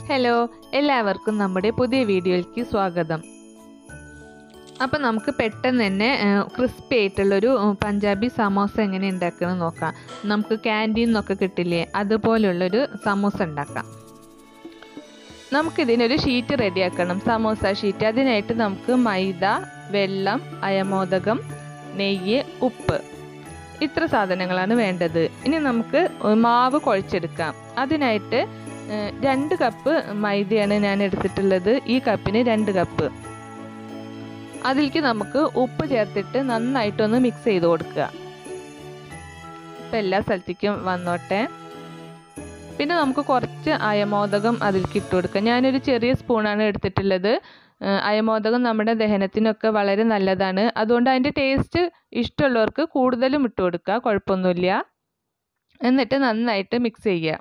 hello എല്ലാവർക്കും നമ്മുടെ പുതിയ വീഡിയോയിലേക്ക് സ്വാഗതം അപ്പം നമുക്ക് പെട്ടെന്ന് തന്നെ ക്രിസ്പി ആയിട്ടുള്ളൊരു ഉം, പഞ്ചാബി സമോസ എങ്ങനെ ഉണ്ടാക്കണം നോക്കാം നമുക്ക് ക്യാൻറ്റീൻ നിന്നൊക്കെ കിട്ടില്ലേ അതുപോലുള്ളൊരു സമോസ ഉണ്ടാക്കാം നമുക്കിതിനൊരു ഷീറ്റ് റെഡിയാക്കണം സമോസ ഷീറ്റ് അതിനായിട്ട് നമുക്ക് മൈദ വെള്ളം അയമോദകം നെയ്യ് ഉപ്പ് ഇത്ര സാധനങ്ങളാണ് വേണ്ടത് ഇനി നമുക്ക് മാവ് കുഴച്ചെടുക്കാം അതിനായിട്ട് ഏഹ്, രണ്ട് കപ്പ് മൈദയാണ് ഞാൻ എടുത്തിട്ടുള്ളത് ഈ കപ്പിന് രണ്ട് കപ്പ് അതിലേക്ക് നമുക്ക് ഉപ്പ് ചേർത്തിട്ട് നന്നായിട്ടൊന്ന് മിക്സ് ചെയ്ത് കൊടുക്കുക ഇപ്പം എല്ലാ സ്ഥലത്തേക്കും വന്നോട്ടെ പിന്നെ നമുക്ക് കുറച്ച് അയമോദകം അതിലേക്ക് ഇട്ട് കൊടുക്കാം ഞാനൊരു ചെറിയ സ്പൂണാണ് എടുത്തിട്ടുള്ളത് ഏഹ്, അയമോദകം നമ്മുടെ ദഹനത്തിനൊക്കെ വളരെ നല്ലതാണ് അതുകൊണ്ട് അതിൻ്റെ ടേസ്റ്റ് ഇഷ്ടമുള്ളവർക്ക് കൂടുതലും ഇട്ട് കൊടുക്കുക കുഴപ്പമൊന്നുമില്ല എന്നിട്ട് നന്നായിട്ട് മിക്സ് ചെയ്യുക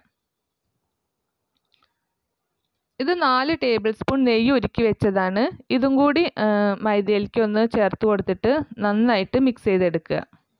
ഇത് നാല് ടേബിൾ സ്പൂൺ നെയ്യ് ഉരുക്കി വെച്ചതാണ് ഇതും കൂടി ആ, മൈദയിലേക്ക് ഒന്ന് ചേർത്ത് കൊടുത്തിട്ട് നന്നായിട്ട് മിക്സ് ചെയ്തെടുക്കുക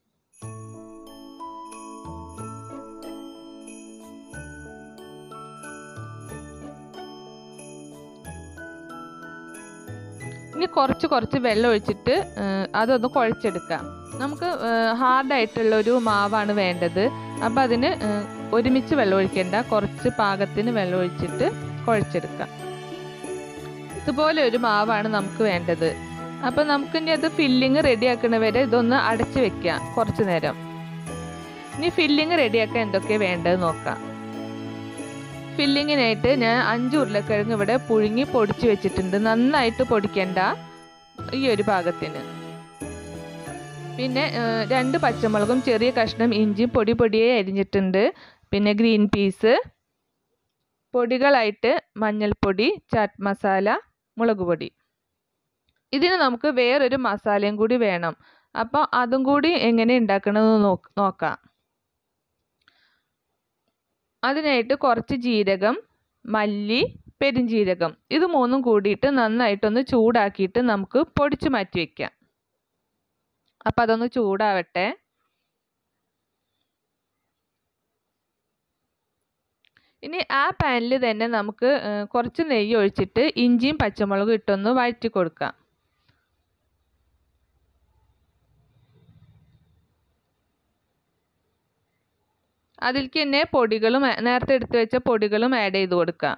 ഇനി കുറച്ച് കുറച്ച് വെള്ളം ഒഴിച്ചിട്ട് ആ, അതൊന്ന് കുഴച്ചെടുക്കാം നമുക്ക് ഹാർഡായിട്ടുള്ള ഒരു മാവാണ് വേണ്ടത് അപ്പം അതിന് ആ, ഒരുമിച്ച് വെള്ളം ഒഴിക്കേണ്ട കുറച്ച് പാകത്തിന് വെള്ളം ഒഴിച്ചിട്ട് കുഴച്ചെടുക്കാം ഇതുപോലെ ഒരു മാവാണ് നമുക്ക് വേണ്ടത് അപ്പം നമുക്ക് ഇനി അത് ഫില്ലിങ് റെഡിയാക്കണ വരെ ഇതൊന്ന് അടച്ചു വെക്കാം കുറച്ച് നേരം ഇനി ഫില്ലിങ് റെഡിയാക്കാൻ എന്തൊക്കെ വേണ്ടത് നോക്കാം ഫില്ലിങ്ങിനായിട്ട് ഞാൻ അഞ്ച് ഉരുളക്കിഴങ്ങ് ഇവിടെ പുഴുങ്ങി പൊടിച്ച് വെച്ചിട്ടുണ്ട് നന്നായിട്ട് പൊടിക്കണ്ട ഈ ഒരു പാകത്തിന് പിന്നെ ഏഹ്, രണ്ട് പച്ചമുളകും ചെറിയ കഷ്ണം ഇഞ്ചിയും പൊടി പൊടിയെ അരിഞ്ഞിട്ടുണ്ട് പിന്നെ ഗ്രീൻ പീസ് പൊടികളായിട്ട് മഞ്ഞൾപ്പൊടി ചാറ്റ് മസാല മുളക് പൊടി ഇതിന് നമുക്ക് വേറൊരു മസാലയും കൂടി വേണം അപ്പോൾ അതും കൂടി എങ്ങനെ ഉണ്ടാക്കണമെന്ന് നോക്ക് നോക്കാം അതിനായിട്ട് കുറച്ച് ജീരകം മല്ലി പെരുംജീരകം ഇത് മൂന്നും കൂടിയിട്ട് നന്നായിട്ടൊന്ന് ചൂടാക്കിയിട്ട് നമുക്ക് പൊടിച്ച് മാറ്റി വയ്ക്കാം അപ്പം അതൊന്ന് ചൂടാവട്ടെ ഇനി ആ പാനിൽ തന്നെ നമുക്ക് ഏഹ്, കുറച്ച് നെയ്യ് ഒഴിച്ചിട്ട് ഇഞ്ചിയും പച്ചമുളകും ഇട്ടൊന്ന് വഴറ്റി കൊടുക്കാം അതിലേക്ക് തന്നെ പൊടികളും ആ- നേരത്തെ എടുത്തു വെച്ച പൊടികളും ആഡ് ചെയ്ത് കൊടുക്കാം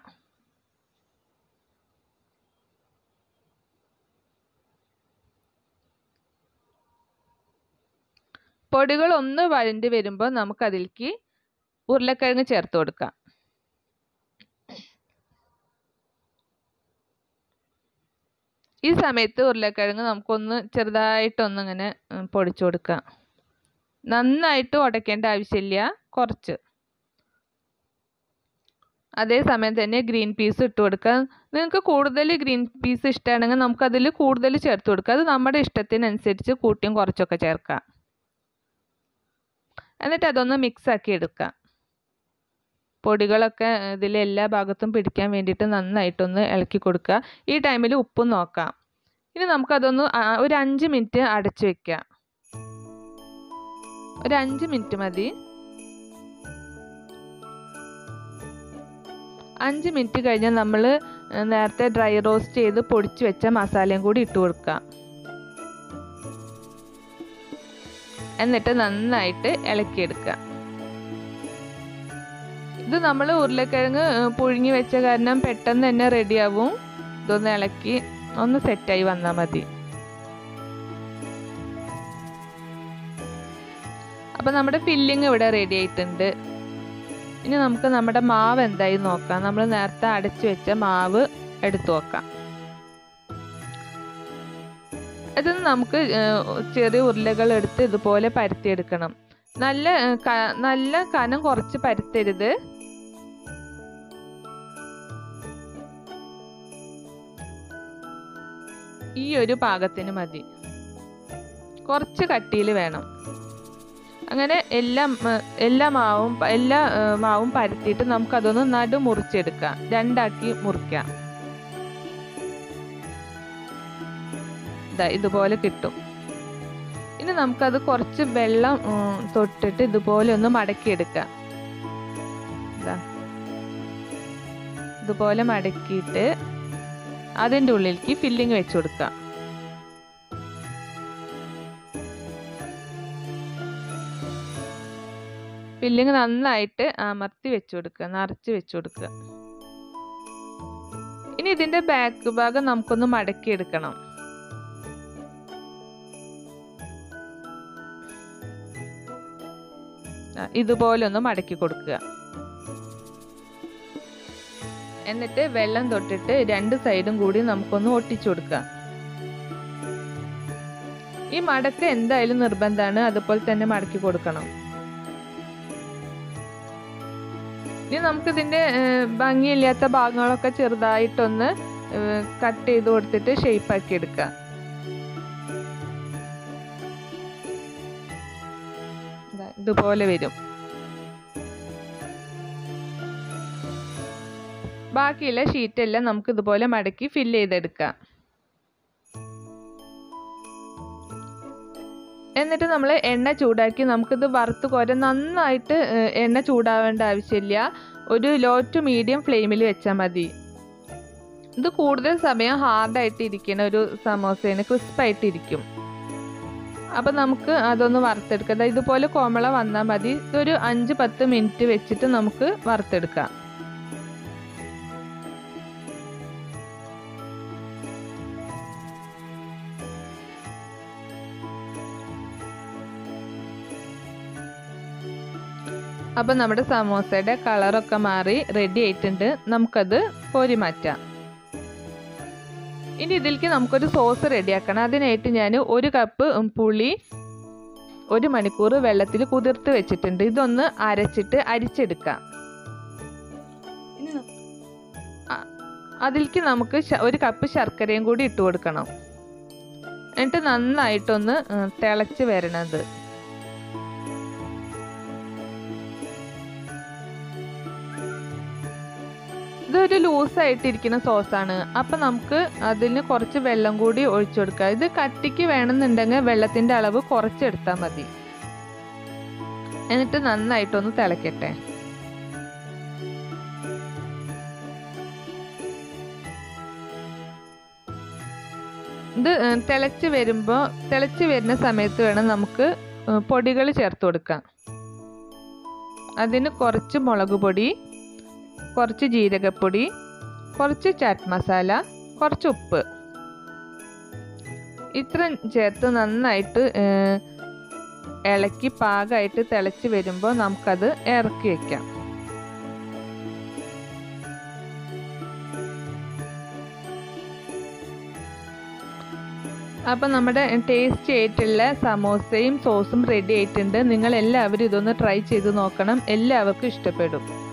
പൊടികൾ ഒന്ന് വഴണ്ടി വരുമ്പോൾ നമുക്ക് അതിലേക്ക് ഉരുളക്കിഴങ്ങ് ചേർത്ത് കൊടുക്കാം ഈ സമയത്ത് ഉരുളക്കിഴങ്ങ് നമുക്കൊന്ന് ചെറുതായിട്ടൊന്ന് ഇങ്ങനെ ഉം, പൊടിച്ചു കൊടുക്കാം നന്നായിട്ട് ഉടയ്ക്കേണ്ട ആവശ്യമില്ല കുറച്ച് അതേ സമയം തന്നെ ഗ്രീൻ പീസ് ഇട്ട് കൊടുക്കുക നിങ്ങൾക്ക് കൂടുതൽ ഗ്രീൻ പീസ് ഇഷ്ടമാണെങ്കിൽ നമുക്കതിൽ കൂടുതൽ ചേർത്ത് കൊടുക്കുക അത് നമ്മുടെ ഇഷ്ടത്തിനനുസരിച്ച് കൂട്ടിയും കുറച്ചൊക്കെ ചേർക്കാം എന്നിട്ട് അതൊന്ന് മിക്സ് ആക്കി എടുക്കാം പൊടികളൊക്കെ ഇതിൽ എല്ലാ ഭാഗത്തും പിടിക്കാൻ വേണ്ടിയിട്ട് നന്നായിട്ടൊന്ന് ഇളക്കി കൊടുക്കുക ഈ ടൈമിൽ ഉപ്പും നോക്കാം ഇനി നമുക്കതൊന്ന് ആ- ഒരു അഞ്ച് മിനിറ്റ് അടച്ചു വെക്കാം ഒരു അഞ്ച് മിനിറ്റ് മതി അഞ്ച് മിനിറ്റ് കഴിഞ്ഞാൽ നമ്മൾ നേരത്തെ ഡ്രൈ റോസ്റ്റ് ചെയ്ത് പൊടിച്ച് വെച്ച മസാലയും കൂടി ഇട്ട് കൊടുക്കാം എന്നിട്ട് നന്നായിട്ട് ഇളക്കിയെടുക്കുക ഇത് നമ്മൾ ഉരുളക്കിഴങ്ങ് ഏഹ്, പുഴുങ്ങി വെച്ച കാരണം പെട്ടെന്ന് തന്നെ റെഡിയാവും ഇതൊന്ന് ഇളക്കി ഒന്ന് സെറ്റായി വന്നാൽ മതി അപ്പം നമ്മുടെ ഫില്ലിങ് ഇവിടെ റെഡി ആയിട്ടുണ്ട് ഇനി നമുക്ക് നമ്മുടെ മാവ് എന്തായി നോക്കാം നമ്മൾ നേരത്തെ അടച്ചു വെച്ച മാവ് എടുത്തു നോക്കാം ഇത് നമുക്ക് ഏഹ്, ചെറിയ ഉരുളകൾ എടുത്ത് ഇതുപോലെ പരത്തിയെടുക്കണം നല്ല ഏഹ്, ക- നല്ല കനം കുറച്ച് പരത്തരുത് ഈ ഒരു പാകത്തിന് മതി കുറച്ച് കട്ടിയിൽ വേണം അങ്ങനെ എല്ലാം ഏഹ്, എല്ലാ മാവും പ- എല്ലാ ഏഹ്, മാവും പരത്തിയിട്ട് നമുക്കതൊന്ന് നടു മുറിച്ചെടുക്കാം രണ്ടാക്കി മുറിക്കാം ദാ ഇതുപോലെ കിട്ടും ഇനി നമുക്കത് കുറച്ച് വെള്ളം ഉം, തൊട്ടിട്ട് ഇതുപോലെ ഒന്ന് മടക്കിയെടുക്കാം ദാ ഇതുപോലെ മടക്കിയിട്ട് അതിൻ്റെ ഉള്ളിലേക്ക് ഫില്ലിങ് വെച്ച് കൊടുക്കുക ഫില്ലിങ് നന്നായിട്ട് അമർത്തി വെച്ച് കൊടുക്കുക നിറച്ച് വെച്ച് കൊടുക്കുക ഇനി ഇതിൻ്റെ ബാക്ക് ഭാഗം നമുക്കൊന്ന് മടക്കി എടുക്കണം ഇതുപോലെ ഒന്ന് മടക്കി കൊടുക്കുക എന്നിട്ട് വെള്ളം തൊട്ടിട്ട് രണ്ട് സൈഡും കൂടി നമുക്കൊന്ന് ഒട്ടിച്ചു കൊടുക്കാം ഈ മടക്ക് എന്തായാലും നിർബന്ധമാണ് അതുപോലെ തന്നെ മടക്കി കൊടുക്കണം ഇനി നമുക്കിതിൻ്റെ ഭംഗിയില്ലാത്ത ഭാഗങ്ങളൊക്കെ ചെറുതായിട്ടൊന്ന് കട്ട് ചെയ്ത് കൊടുത്തിട്ട് ഷേപ്പാക്കി എടുക്കാം ഇതുപോലെ വരും ബാക്കിയുള്ള ഷീറ്റെല്ലാം നമുക്ക് ഇതുപോലെ മടക്കി ഫില്ല് ചെയ്തെടുക്കാം എന്നിട്ട് നമ്മൾ എണ്ണ ചൂടാക്കി നമുക്കിത് വറുത്ത് കോര നന്നായിട്ട് എണ്ണ ചൂടാവേണ്ട ആവശ്യമില്ല ഒരു ലോ ടു മീഡിയം ഫ്ലെയിമിൽ വെച്ചാൽ മതി ഇത് കൂടുതൽ സമയം ഹാർഡായിട്ട് ഇരിക്കുന്ന ഒരു സമോസേന് ക്രിസ്പായിട്ട് ഇരിക്കും അപ്പം നമുക്ക് അതൊന്ന് വറുത്തെടുക്കാം ഇതുപോലെ കോമള വന്നാൽ മതി ഇതൊരു അഞ്ച് പത്ത് മിനിറ്റ് വെച്ചിട്ട് നമുക്ക് വറുത്തെടുക്കാം അപ്പം നമ്മുടെ സമോസയുടെ കളറൊക്കെ മാറി റെഡി ആയിട്ടുണ്ട് നമുക്കത് കോരി മാറ്റാം ഇനി ഇതിലേക്ക് നമുക്കൊരു സോസ് റെഡിയാക്കണം അതിനായിട്ട് ഞാൻ ഒരു കപ്പ് പുളി ഒരു മണിക്കൂർ വെള്ളത്തിൽ കുതിർത്ത് വെച്ചിട്ടുണ്ട് ഇതൊന്ന് അരച്ചിട്ട് അരിച്ചെടുക്കാം അതിലേക്ക് നമുക്ക് ഒരു കപ്പ് ശർക്കരയും കൂടി ഇട്ട് കൊടുക്കണം എന്നിട്ട് നന്നായിട്ടൊന്ന് തിളച്ച് വരണത് ഇതൊരു ലൂസായിട്ടിരിക്കുന്ന സോസാണ് അപ്പം നമുക്ക് അതിന് കുറച്ച് വെള്ളം കൂടി ഒഴിച്ചു കൊടുക്കുക ഇത് കട്ടിക്ക് വേണമെന്നുണ്ടെങ്കിൽ വെള്ളത്തിൻ്റെ അളവ് കുറച്ചെടുത്താൽ മതി എന്നിട്ട് നന്നായിട്ടൊന്ന് തിളക്കട്ടെ ഇത് തിളച്ച് വരുമ്പോൾ തിളച്ച് വരുന്ന സമയത്ത് വേണം നമുക്ക് പൊടികൾ ചേർത്ത് കൊടുക്കാം അതിന് കുറച്ച് മുളക് പൊടി കുറച്ച് ജീരകപ്പൊടി കുറച്ച് ചാറ്റ് മസാല കുറച്ച് ഉപ്പ് ഇത്ര ചേർത്ത് നന്നായിട്ട് ഇളക്കി പാകമായിട്ട് തിളച്ച് വരുമ്പോൾ നമുക്കത് ഇറക്കി വെക്കാം അപ്പം നമ്മുടെ ടേസ്റ്റി ആയിട്ടുള്ള സമോസയും സോസും റെഡി ആയിട്ടുണ്ട് നിങ്ങൾ എല്ലാവരും ഇതൊന്ന് ട്രൈ ചെയ്ത് നോക്കണം എല്ലാവർക്കും ഇഷ്ടപ്പെടും